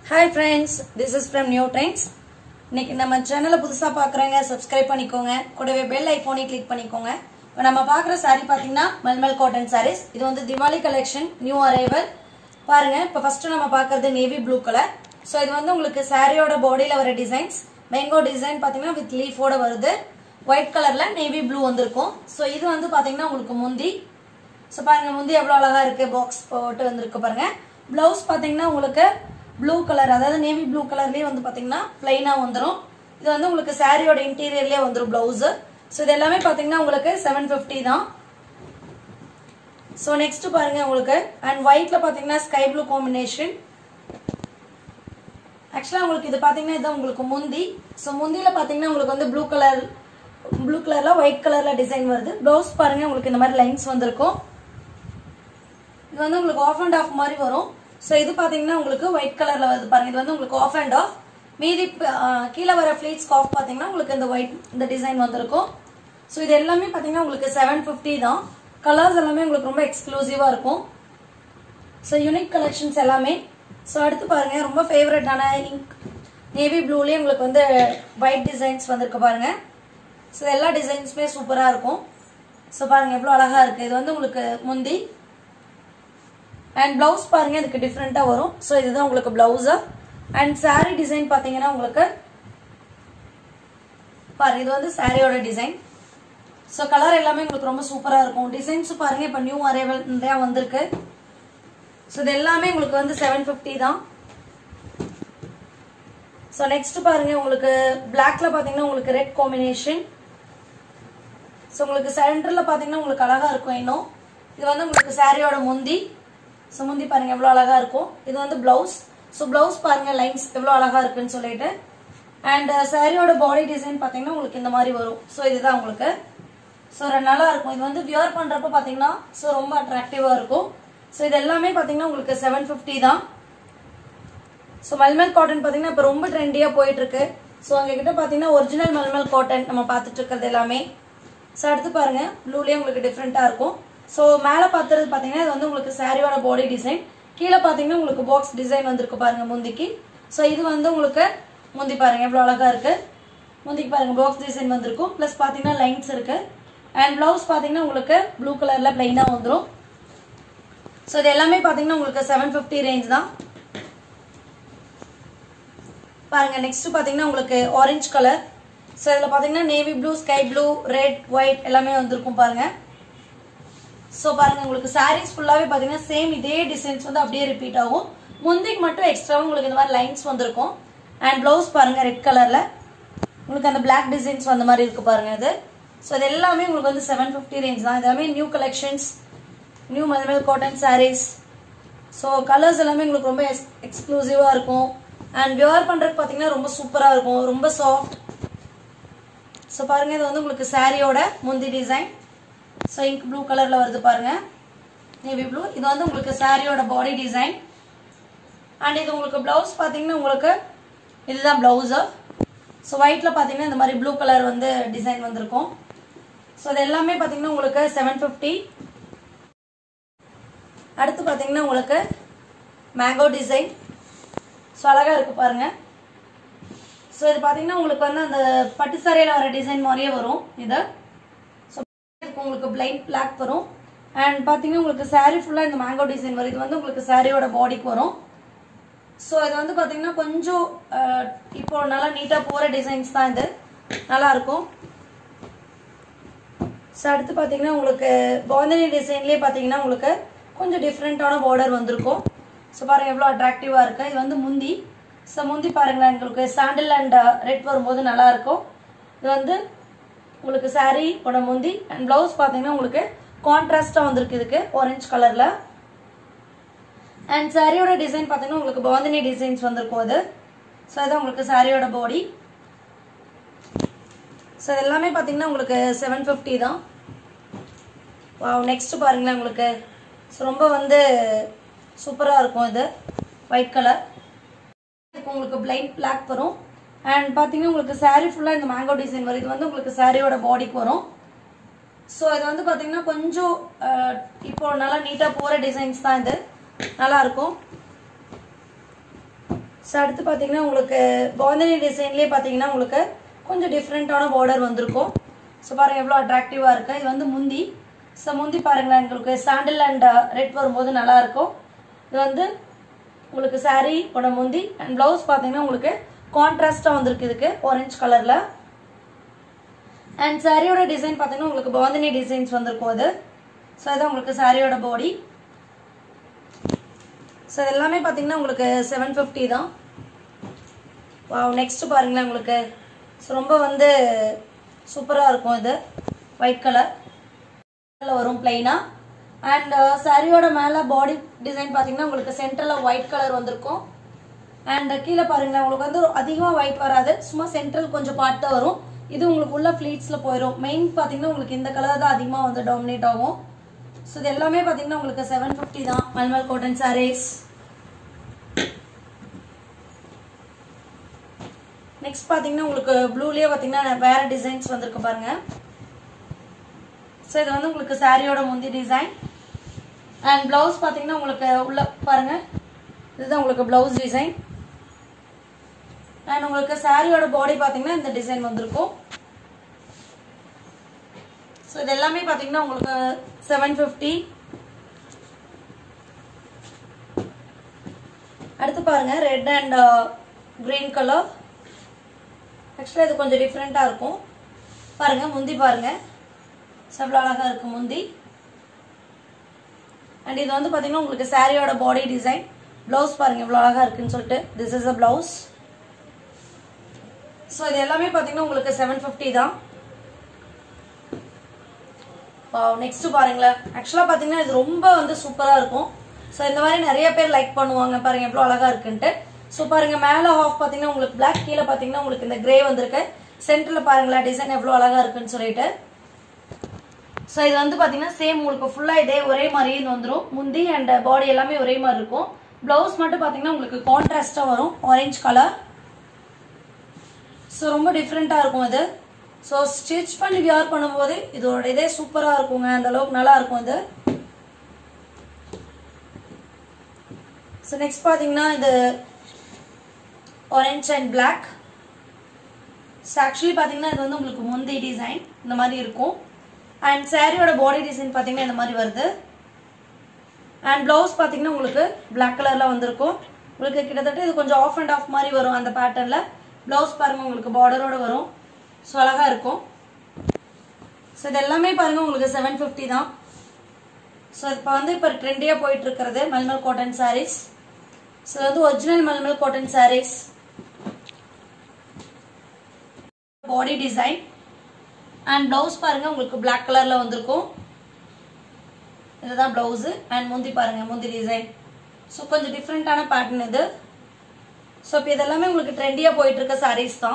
hi friends this is from New Trends இன்னைக்கு நம்ம சேனலை புதுசாக பார்க்குறவங்க சப்ஸ்கிரைப் பண்ணிக்கோங்க கூடவே பெல் ஐக்கோனை கிளிக் பண்ணிக்கோங்க இப்போ நம்ம பார்க்குற saree பார்த்தீங்கன்னா மல்மல் காட்டன் sarees இது வந்து திவாலி கலெக்ஷன் நியூ அரைவல் பாருங்க இப்போ ஃபர்ஸ்ட் நம்ம பார்க்கறது நேவி ப்ளூ கலர் ஸோ இது வந்து உங்களுக்கு சாரியோட பாடியில் வர டிசைன்ஸ் மேங்கோ டிசைன் பார்த்தீங்கன்னா வித் லீஃபோட வருது ஒயிட் கலரில் நேவி ப்ளூ வந்திருக்கும் ஸோ இது வந்து பார்த்தீங்கன்னா உங்களுக்கு முந்தி ஸோ பாருங்க முந்தி எவ்வளோ அழகா இருக்கு பாக்ஸ் போட்டு வந்திருக்கு பாருங்க பிளவுஸ் பார்த்தீங்கன்னா உங்களுக்கு ப்ளூ கலர் அதாவது நேவி ப்ளூ கலர்லேயே வந்து பார்த்தீங்கன்னா பிளைனாக வந்துடும் இது வந்து உங்களுக்கு சாரியோட இன்டீரியர்லேயே வந்துடும் பிளவுஸ் ஸோ இது எல்லாமே பார்த்தீங்கன்னா உங்களுக்கு செவன் ஃபிஃப்டி தான் ஸோ நெக்ஸ்ட் பாருங்க உங்களுக்கு அண்ட் ஒயிட்ல பார்த்தீங்கன்னா ஸ்கை ப்ளூ காம்பினேஷன் ஆக்சுவலாக உங்களுக்கு இது பார்த்தீங்கன்னா இதுதான் உங்களுக்கு முந்தி ஸோ முந்தியில் பார்த்தீங்கன்னா உங்களுக்கு வந்து ப்ளூ கலர் ப்ளூ கலரில் ஒயிட் கலரில் டிசைன் வருது ப்ளவுஸ் பாருங்க உங்களுக்கு இந்த மாதிரி லைன்ஸ் வந்திருக்கும் இது வந்து உங்களுக்கு ஆஃப் அண்ட் ஆஃப் மாதிரி வரும் ஸோ இது பார்த்தீங்கன்னா உங்களுக்கு ஒயிட் கலரில் வருது பாருங்க இது வந்து உங்களுக்கு ஆஃப் அண்ட் ஆஃப் மீதி அஹ், கீழே வர ஃப்ளீட்ஸ் ஆஃப் பார்த்தீங்கன்னா உங்களுக்கு இந்த ஒயிட் இந்த டிசைன் வந்திருக்கும் ஸோ இது எல்லாமே பார்த்தீங்கன்னா உங்களுக்கு செவன் ஃபிஃப்டி தான் கலர்ஸ் எல்லாமே உங்களுக்கு ரொம்ப எக்ஸ்க்ளூசிவாக இருக்கும் ஸோ யூனிக் கலெக்ஷன்ஸ் எல்லாமே ஸோ அடுத்து பாருங்க ரொம்ப ஃபேவரட்டான இங்க் நேவி ப்ளூலேயே உங்களுக்கு வந்து ஒயிட் டிசைன்ஸ் வந்திருக்கு பாருங்க ஸோ எல்லா டிசைன்ஸுமே சூப்பராக இருக்கும் ஸோ பாருங்க எவ்வளோ அழகா இருக்கு இது வந்து உங்களுக்கு முந்தி அண்ட் பிளவுஸ் பாருங்க இதுக்கு டிஃப்ரெண்ட்டாக வரும் ஸோ இதுதான் உங்களுக்கு பிளவுஸு அண்ட் saree டிசைன் பார்த்தீங்கன்னா உங்களுக்கு பாருங்க இது வந்து சாரியோட டிசைன் ஸோ கலர் எல்லாமே உங்களுக்கு ரொம்ப சூப்பராக இருக்கும் டிசைன்ஸும் பாருங்க இப்போ நியூ அரைவல் நிறையா வந்திருக்கு ஸோ இது எல்லாமே உங்களுக்கு வந்து செவன் ஃபிஃப்டி தான் ஸோ நெக்ஸ்ட் பாருங்க உங்களுக்கு பிளாக்ல பார்த்தீங்கன்னா உங்களுக்கு ரெட் காம்பினேஷன் ஸோ உங்களுக்கு சென்டரில் பார்த்தீங்கன்னா உங்களுக்கு அழகா இருக்கும் இன்னும் இது வந்து உங்களுக்கு சாரியோட முந்தி ஸோ முந்தி பாருங்க எவ்வளோ அழகா இருக்கும் இது வந்து பிளவுஸ் ஸோ பிளவுஸ் பாருங்க லைன்ஸ் எவ்வளோ அழகா இருக்குன்னு சொல்லிட்டு அண்ட் சாரியோட பாடி டிசைன் பார்த்தீங்கன்னா உங்களுக்கு இந்த மாதிரி வரும் ஸோ இதுதான் உங்களுக்கு ஸோ நல்லா இருக்கும் இது வந்து வியர் பண்றப்ப பார்த்தீங்கன்னா ஸோ ரொம்ப அட்ராக்டிவாக இருக்கும் ஸோ இது எல்லாமே பார்த்தீங்கன்னா உங்களுக்கு செவன் ஃபிஃப்டி தான் ஸோ மல்மல் காட்டன் பார்த்தீங்கன்னா இப்போ ரொம்ப ட்ரெண்டியாக போயிட்டு இருக்கு ஸோ கிட்ட பார்த்தீங்கன்னா ஒரிஜினல் மல்மல் காட்டன் நம்ம பார்த்துட்டு இருக்கிறது எல்லாமே ஸோ அடுத்து பாருங்க ப்ளூலேயே உங்களுக்கு டிஃப்ரெண்ட்டாக இருக்கும் ஸோ மேலே பார்த்துறது பார்த்தீங்கன்னா இது வந்து உங்களுக்கு சாரியோட பாடி டிசைன் கீழே பார்த்தீங்கன்னா உங்களுக்கு பாக்ஸ் டிசைன் வந்திருக்கு பாருங்க முந்திக்கு ஸோ இது வந்து உங்களுக்கு முந்தி பாருங்க எவ்வளோ அழகா இருக்கு முந்திக்கு பாருங்க பாக்ஸ் டிசைன் வந்திருக்கும் ப்ளஸ் பார்த்தீங்கன்னா லைன்ஸ் இருக்கு அண்ட் பிளவுஸ் பார்த்தீங்கன்னா உங்களுக்கு ப்ளூ கலரில் பிளைனாக வந்துடும் ஸோ இது எல்லாமே பார்த்தீங்கன்னா உங்களுக்கு செவன் ஃபிஃப்டி ரேஞ்ச் தான் பாருங்க நெக்ஸ்ட் பாத்தீங்கன்னா உங்களுக்கு ஆரஞ்சு கலர் ஸோ இதில் பார்த்தீங்கன்னா navy blue sky blue red white எல்லாமே வந்திருக்கும் பாருங்க ஸோ பாருங்க உங்களுக்கு சாரீஸ் ஃபுல்லாகவே பார்த்தீங்கன்னா சேம் இதே டிசைன்ஸ் வந்து அப்படியே ரிப்பீட் ஆகும் முந்திக்கு மட்டும் எக்ஸ்ட்ராவும் உங்களுக்கு இந்த மாதிரி லைன்ஸ் வந்திருக்கும் அண்ட் ப்ளவுஸ் பாருங்க ரெட் கலர்ல உங்களுக்கு அந்த Black டிசைன்ஸ் வந்த மாதிரி இருக்கு பாருங்க இது ஸோ இது எல்லாமே உங்களுக்கு வந்து செவன் ஃபிஃப்டி ரேஞ்ச் தான் இது எல்லாமே new collections new mulmul cotton sarees so colours எல்லாமே உங்களுக்கு ரொம்ப எக்ஸ்க்ளூசிவாக இருக்கும் அண்ட் வியர் பண்ணுறதுக்கு பார்த்தீங்கன்னா ரொம்ப சூப்பராக இருக்கும் ரொம்ப சாஃப்ட் ஸோ பாருங்க இது வந்து உங்களுக்கு சாரியோட முந்தி டிசைன் ஸோ இங்க் ப்ளூ கலரில் வருது பாருங்க நேவி ப்ளூ இது வந்து உங்களுக்கு சாரியோட பாடி டிசைன் அண்ட் இது உங்களுக்கு ப்ளவுஸ் பார்த்தீங்கன்னா உங்களுக்கு இதுதான் ப்ளவுஸு ஸோ ஒயிட்டில் பார்த்தீங்கன்னா இந்த மாதிரி ப்ளூ கலர் வந்து டிசைன் வந்திருக்கும் ஸோ இது எல்லாமே பார்த்தீங்கன்னா உங்களுக்கு செவன் ஃபிஃப்டி அடுத்து பார்த்தீங்கன்னா உங்களுக்கு மேங்கோ டிசைன் ஸோ அழகாக இருக்கு பாருங்க ஸோ இது பார்த்தீங்கன்னா உங்களுக்கு வந்து அந்த பட்டு சாரியில் வர டிசைன் மாதிரியே வரும் இது ஸோ இதுக்கு உங்களுக்கு பிளைட் பிளாக் வரும் அண்ட் பார்த்தீங்கன்னா உங்களுக்கு saree ஃபுல்லாக இந்த மேங்கோ டிசைன் வரும் இது வந்து உங்களுக்கு சாரியோட பாடிக்கு வரும் ஸோ இது வந்து பார்த்தீங்கன்னா கொஞ்சம் அஹ், இப்போ நல்லா நீட்டாக போகிற டிசைன்ஸ் தான் இது நல்லா இருக்கும் ஸோ அடுத்து பார்த்தீங்கன்னா உங்களுக்கு பாந்தனி டிசைன்லேயே பார்த்தீங்கன்னா உங்களுக்கு கொஞ்சம் டிஃப்ரெண்ட்டான பார்டர் வந்திருக்கும் ஸோ பாருங்க எவ்வளோ அட்ராக்டிவாக இருக்கு இது வந்து முந்தி ஸோ முந்தி பாருங்களேன் உங்களுக்கு சாண்டில் அண்ட் ரெட் வரும்போது நல்லா இருக்கும் இது வந்து உங்களுக்கு saree ஓட முந்தி அண்ட் ப்ளவுஸ் பார்த்தீங்கன்னா உங்களுக்கு கான்ட்ராஸ்டாக வந்திருக்கு இதுக்கு ஆரஞ்சு கலரில் அண்ட் சாரியோட டிசைன் பார்த்தீங்கன்னா உங்களுக்கு பாந்தினி டிசைன்ஸ் வந்திருக்கும் அது ஸோ இதான் உங்களுக்கு சாரியோட பாடி ஸோ இது எல்லாமே பார்த்தீங்கன்னா உங்களுக்கு செவன் ஃபிஃப்டி தான் வாவ் நெக்ஸ்ட் பாருங்களேன் உங்களுக்கு ஸோ ரொம்ப வந்து சூப்பராக இருக்கும் இது ஒயிட் கலர் இதுக்கு உங்களுக்கு பிளைட் பிளாக் வரும் அண்ட் பார்த்தீங்கன்னா உங்களுக்கு saree ஃபுல்லாக இந்த மேங்கோ டிசைன் வரும் இது வந்து உங்களுக்கு சாரியோட பாடிக்கு வரும் ஸோ இது வந்து பார்த்தீங்கன்னா கொஞ்சம் அஹ், இப்போ நல்லா நீட்டாக போகிற டிசைன்ஸ் தான் இது நல்லா இருக்கும் ஸோ அடுத்து பார்த்தீங்கன்னா உங்களுக்கு பாந்தனி டிசைன்லேயே பார்த்தீங்கன்னா உங்களுக்கு கொஞ்சம் டிஃப்ரெண்ட்டான பார்டர் வந்திருக்கும் ஸோ பாருங்கள் எவ்வளோ அட்ராக்டிவாக இருக்குது இது வந்து முந்தி ஸோ முந்தி பாருங்களேன் உங்களுக்கு சாண்டில் அண்ட் ரெட் வரும்போது நல்லாயிருக்கும் இது வந்து உங்களுக்கு saree ஓட முந்தி அண்ட் ப்ளவுஸ் பார்த்தீங்கன்னா உங்களுக்கு கான்ட்ராஸ்டாக வந்திருக்கு இதுக்கு ஆரஞ்சு கலரில் அண்ட் சாரியோட டிசைன் பார்த்தீங்கன்னா உங்களுக்கு பாந்தினி டிசைன்ஸ் வந்திருக்கும் அது ஸோ இதான் உங்களுக்கு சாரியோட பாடி ஸோ இது எல்லாமே பார்த்தீங்கன்னா உங்களுக்கு செவன் ஃபிஃப்டி தான் வாவ் நெக்ஸ்ட் பாருங்களேன் உங்களுக்கு ஸோ ரொம்ப வந்து சூப்பராக இருக்கும் இது ஒயிட் கலர் வரும் பிளைனாக அண்ட் சாரியோட மேலே பாடி டிசைன் பார்த்தீங்கன்னா உங்களுக்கு சென்டரில் ஒயிட் கலர் வந்திருக்கும் அண்ட் கீழே பாருங்களேன் உங்களுக்கு வந்து அதிகமாக ஒயிட் வராது சும்மா சென்ட்ரல் கொஞ்சம் பார்ட் தான் வரும் இது உங்களுக்கு உள்ள ஃப்ளீட்ஸில் போயிடும் மெயின் பார்த்தீங்கன்னா உங்களுக்கு இந்த கலர் தான் அதிகமாக வந்து டாமினேட் ஆகும் ஸோ இது எல்லாமே பார்த்தீங்கன்னா உங்களுக்கு செவன் ஃபிஃப்டி தான் மல்மல் காட்டன் சாரீஸ் நெக்ஸ்ட் பார்த்தீங்கன்னா உங்களுக்கு ப்ளூலேயே பார்த்தீங்கன்னா வேற டிசைன்ஸ் வந்திருக்கு பாருங்க ஸோ இது வந்து உங்களுக்கு சாரியோட முந்தி டிசைன் அண்ட் பிளவுஸ் பார்த்தீங்கன்னா உங்களுக்கு உள்ள பாருங்க இதுதான் உங்களுக்கு பிளவுஸ் டிசைன் அண்ட் உங்களுக்கு சாரியோட பாடி பார்த்தீங்கன்னா இந்த டிசைன் வந்திருக்கும் ஸோ இது எல்லாமே பார்த்தீங்கன்னா உங்களுக்கு செவன் ஃபிஃப்டி அடுத்து பாருங்க ரெட் அண்ட் கிரீன் கலர் ஆக்சுவலாக இது கொஞ்சம் டிஃப்ரெண்ட்டாக இருக்கும் பாருங்க முந்தி பாருங்க செவ்வளோ அழகாக இருக்கு முந்தி அண்ட் இது வந்து பார்த்தீங்கன்னா உங்களுக்கு சாரியோட பாடி டிசைன் ப்ளவுஸ் பாருங்க இவ்வளோ அழகாக இருக்குன்னு சொல்லிட்டு this is a blouse so இது எல்லாமே பார்த்தீங்கன்னா உங்களுக்கு செவன் ஃபிஃப்டி தான் நெக்ஸ்ட் பாருங்களேன் ஆக்சுவலாக பார்த்தீங்கன்னா இது ரொம்ப வந்து சூப்பராக இருக்கும் ஸோ இந்த மாதிரி நிறைய பேர் லைக் பண்ணுவாங்க பாருங்க எவ்வளோ அழகா இருக்குன்ட்டு ஸோ பாருங்க மேலே ஆஃப் பார்த்தீங்கன்னா உங்களுக்கு பிளாக் கீழே பார்த்தீங்கன்னா உங்களுக்கு இந்த கிரே வந்திருக்கு சென்டரில் பாருங்களேன் டிசைன் எவ்வளோ அழகா இருக்குன்னு சொல்லிட்டு ஸோ இது வந்து பார்த்தீங்கன்னா சேம் உங்களுக்கு ஃபுல்லாக இதே ஒரே மாதிரியே இது வந்துடும் முந்தி அண்ட் பாடி எல்லாமே ஒரே மாதிரி இருக்கும் ப்ளவுஸ் மட்டும் பார்த்தீங்கன்னா உங்களுக்கு கான்ட்ராஸ்டாக வரும் ஆரஞ்சு கலர் ஸோ ரொம்ப டிஃப்ரெண்ட்டாக இருக்கும் இது ஸோ ஸ்டிச் பண்ணி வியர் பண்ணும்போது இதோட இதே சூப்பராக இருக்குங்க அந்த அளவுக்கு நல்லா இருக்கும் இது ஸோ நெக்ஸ்ட் பார்த்தீங்கன்னா இது orange and black so actually பார்த்தீங்கன்னா இது வந்து உங்களுக்கு முந்தி டிசைன் இந்த மாதிரி இருக்கும் அண்ட் சாரியோட பாடி டிசைன் பார்த்தீங்கன்னா இந்த மாதிரி வருது அண்ட் ப்ளவுஸ் பார்த்தீங்கன்னா உங்களுக்கு பிளாக் கலரில் வந்திருக்கும் உங்களுக்கு கிட்டத்தட்ட இது கொஞ்சம் ஆஃப் அண்ட் ஆஃப் மாதிரி வரும் அந்த பேட்டர்னில் ப்ளவுஸ் பாருங்க உங்களுக்கு பார்டரோட வரும் ஸோ அழகாக இருக்கும் ஸோ இது எல்லாமே பாருங்க உங்களுக்கு செவன் ஃபிஃப்டி தான் ஸோ இப்போ வந்து இப்போ ட்ரெண்டியாக போயிட்டு இருக்கிறது மல்மல் காட்டன் சாரீஸ் ஸோ இது வந்து original mulmul cotton sarees body design and blouse பாருங்க உங்களுக்கு பிளாக் கலர்ல வந்திருக்கும் இதுதான் பிளவுஸ் அண்ட் முந்தி பாருங்க முந்தி டிசைன் ஸோ கொஞ்சம் டிஃப்ரெண்டான பேட்டர்ன் இது ஸோ இப்போ இதெல்லாமே உங்களுக்கு ட்ரெண்டியாக போயிட்டு இருக்க சாரீஸ் தான்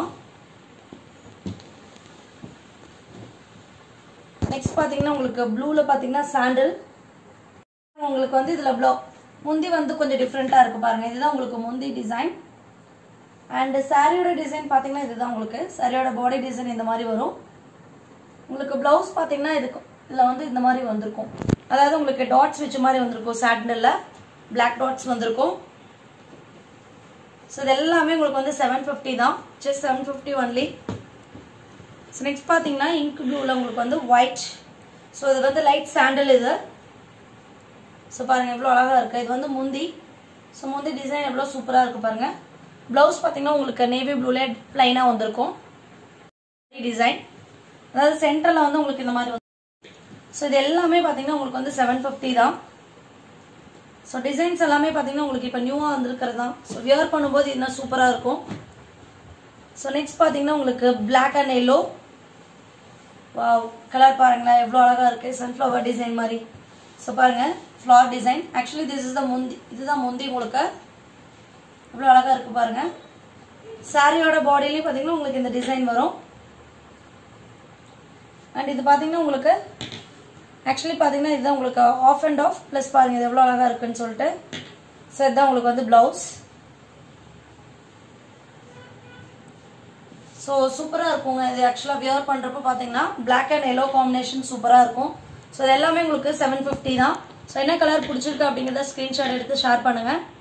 நெக்ஸ்ட் பார்த்தீங்கன்னா உங்களுக்கு ப்ளூவில் பார்த்தீங்கன்னா சாண்டில் உங்களுக்கு வந்து இதில் ப்ளோ முந்தி வந்து கொஞ்சம் டிஃப்ரெண்ட்டாக இருக்கு பாருங்க இதுதான் உங்களுக்கு முந்தி டிசைன் அண்ட் சாரியோட டிசைன் பார்த்தீங்கன்னா இதுதான் உங்களுக்கு சாரியோட பாடி டிசைன் இந்த மாதிரி வரும் உங்களுக்கு ப்ளவுஸ் பார்த்தீங்கன்னா இதுக்கு இதில் வந்து இந்த மாதிரி வந்திருக்கும் அதாவது உங்களுக்கு டாட்ஸ் வச்ச மாதிரி வந்திருக்கும் சாட்டினில் பிளாக் டாட்ஸ் வந்திருக்கும் ஸோ இது எல்லாமே உங்களுக்கு வந்து செவன் ஃபிஃப்டி தான் just seven fifty only so next பார்த்தீங்கன்னா இங்க் ப்ளூவில் உங்களுக்கு வந்து ஒயிட் ஸோ இது வந்து லைட் சாண்டல் இது ஸோ பாருங்கள் எவ்வளோ அழகாக இருக்குது இது வந்து முந்தி ஸோ முந்தி டிசைன் எவ்வளோ சூப்பராக இருக்குது பாருங்கள் ப்ளவுஸ் பார்த்தீங்கன்னா உங்களுக்கு நேவி ப்ளூலே ப்ளைனாக வந்திருக்கும் டிசைன் அதாவது சென்டரில் வந்து உங்களுக்கு இந்த மாதிரி ஸோ இது எல்லாமே பார்த்தீங்கன்னா உங்களுக்கு வந்து செவன் ஃபிஃப்டி தான் ஸோ டிசைன்ஸ் எல்லாமே பார்த்தீங்கன்னா உங்களுக்கு இப்போ நியூவாக வந்திருக்கிறது தான் ஸோ வியர் பண்ணும்போது இன்னும் சூப்பராக இருக்கும் ஸோ நெக்ஸ்ட் பார்த்தீங்கன்னா உங்களுக்கு பிளாக் அண்ட் எல்லோ கலர் பாருங்களேன் எவ்வளோ அழகாக இருக்குது சன்ஃப்ளவர் டிசைன் மாதிரி ஸோ பாருங்கள் flower design actually this is the முந்தி இதுதான் முந்தி உங்களுக்கு எவ்வளோ அழகாக இருக்குது பாருங்கள் சாரியோட பாடியிலையும் பார்த்தீங்கன்னா உங்களுக்கு இந்த டிசைன் வரும் அண்ட் இது பார்த்தீங்கன்னா உங்களுக்கு ஆக்சுவலி பார்த்தீங்கன்னா இதுதான் உங்களுக்கு ஆஃப் அண்ட் ஆஃப் ப்ளஸ் பாருங்கள் இது எவ்வளோ அழகாக இருக்குன்னு சொல்லிட்டு ஸோ இதுதான் உங்களுக்கு வந்து ப்ளவுஸ் ஸோ சூப்பராக இருக்குங்க இது ஆக்சுவலாக வியர் பண்ணுறப்போ பார்த்தீங்கன்னா பிளாக் அண்ட் எல்லோ காம்பினேஷன் சூப்பராக இருக்கும் ஸோ இது எல்லாமே உங்களுக்கு செவன் ஃபிஃப்டி தான் ஸோ என்ன கலர் பிடிச்சிருக்கு அப்படிங்கிறத ஸ்க்ரீன்ஷாட் எடுத்து ஷேர் பண்ணுங்கள்